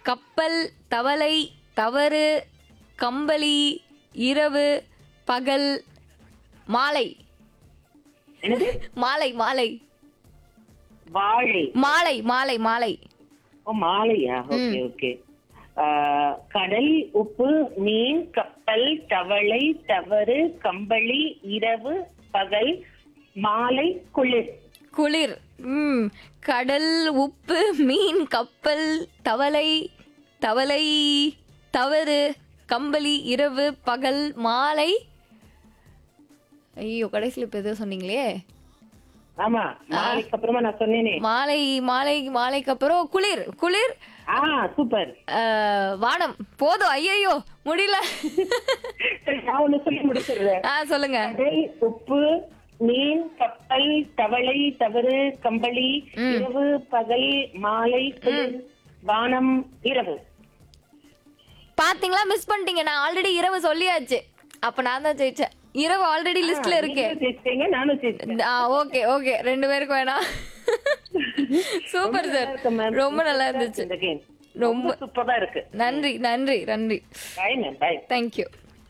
கப்பல் தவளை தவறு கம்பளி இரவு பகல் மாலை என்னது மாலை மாலை வாழை மாலை மாலை மாலை ஓ மாலையா ஓகே ஓகே கடல் உப்பு மீன் கப்பல் தவளை தவறு கம்பளி இரவு பகல் மாலை குளிர் குளிர் ம் கடல் உப்பு மீன் கப்பல் தவளை தவளை தவறு கம்பளி இரவு பகல் மாலை ஐயோ கடைசியில் இப்போ எதோ சொன்னீங்களே ஆமா மாலைக்கு அப்புறமா நான் சொன்னேனே மாலை மாலை மாலைக்கு அப்புறம் குளிர் குளிர் ஆ சூப்பர் அஹ், வானம் போதும் ஐயையோ முடியல சரி நான் ஒண்ணு சொல்லி முடிச்சிடுறேன் ஆ சொல்லுங்க கடல் உப்பு மீன் கப்பல் தவளை தவறு கம்பளி இரவு பகல் மாலை குளிர் வானம் இரவு பாத்தீங்களா மிஸ் பண்ணிட்டீங்க நான் ஆல்ரெடி இரவு சொல்லியாச்சு அப்ப நான் தான் ஜெயிச்சேன் இரவு ஆல்ரெடி லிஸ்ட்ல இருக்கு நீங்களும் ஜெயிச்சிட்டீங்க நானும் ஜெயிச்சிட்டேன் ஆ ஓகே ஓகே ரெண்டு பேருக்கு வேணாம் சூப்பர் சார் இருக்கு ma'am. ரொம்ப நல்லா இருந்துச்சு இந்த கேம் ரொம்ப ரொம்ப சூப்பரா இருக்கு நன்றி நன்றி நன்றி பாய் மேம் பாய் தேங்க்யூ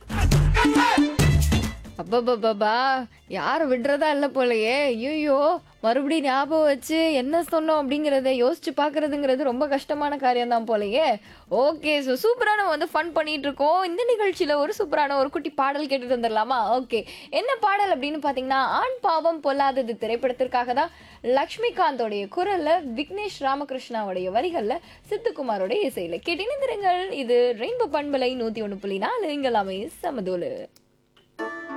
அப்பப்பப்பா யாரும் விடுறதா இல்லை போலயே ஐயோ மறுபடியும் ஞாபகம் வச்சு என்ன சொன்னோம் அப்படிங்கிறத யோசிச்சு பார்க்கறதுங்கிறது ரொம்ப கஷ்டமான காரியம் தான் போலயே ஓகே ஸோ சூப்பராக நம்ம வந்து ஃபன் பண்ணிட்டு இருக்கோம் இந்த நிகழ்ச்சியில் ஒரு சூப்பரான ஒரு குட்டி பாடல் கேட்டுட்டு வந்துடலாமா ஓகே என்ன பாடல் அப்படின்னு பார்த்தீங்கன்னா ஆண் பாவம் பொல்லாதது திரைப்படத்திற்காக தான் லக்ஷ்மிகாந்தோடைய குரல்ல விக்னேஷ் ராமகிருஷ்ணாவுடைய வரிகள்ல சித்துக்குமாரோட இசையில கேட்டினிந்திருங்கள் இது ரெயின்போ பண்பலை நூத்தி ஒன்று புள்ளி நாலு இங்கெல்லாமே சமதோலு